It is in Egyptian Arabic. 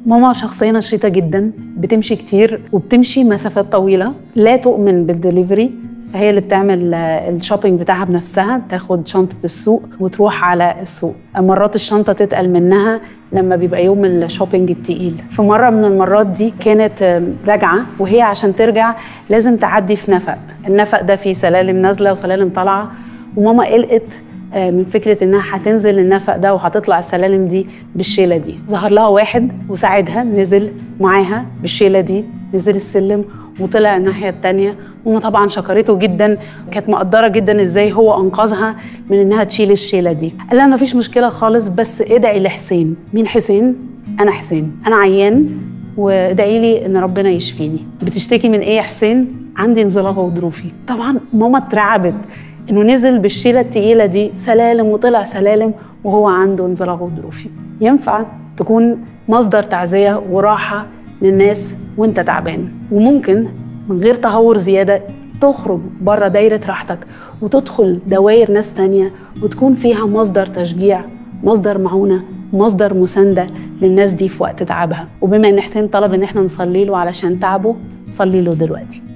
ماما شخصية نشيطة جدا بتمشي كتير وبتمشي مسافات طويلة لا تؤمن بالدليفري فهي اللي بتعمل آه، الشوبينج بتاعها بنفسها تاخد شنطة السوق وتروح على السوق مرات الشنطة تتقل منها لما بيبقى يوم الشوبينج التقيل في مرة من المرات دي كانت آه، راجعة وهي عشان ترجع لازم تعدي في نفق النفق ده فيه سلالم نازلة وسلالم طالعة وماما قلقت آه، من فكرة إنها هتنزل النفق ده وهتطلع السلالم دي بالشيلة دي ظهر لها واحد وساعدها نزل معاها بالشيلة دي نزل السلم وطلع الناحية التانية ماما طبعا شكرته جدا كانت مقدرة جدا ازاي هو أنقذها من إنها تشيل الشيلة دي قال لها مفيش مشكلة خالص بس ادعي لحسين مين حسين؟ أنا حسين أنا عيان وادعي لي ان ربنا يشفيني بتشتكي من ايه يا حسين عندي انزلاق غضروفي طبعا ماما اترعبت انه نزل بالشيله التقيله دي سلالم وطلع سلالم وهو عنده انزلاق غضروفي ينفع تكون مصدر تعزيه وراحه للناس وانت تعبان وممكن من غير تهور زياده تخرج بره دايره راحتك وتدخل دوائر ناس تانية وتكون فيها مصدر تشجيع مصدر معونه مصدر مسانده للناس دي في وقت تعبها وبما ان حسين طلب ان احنا نصلي له علشان تعبه صلي له دلوقتي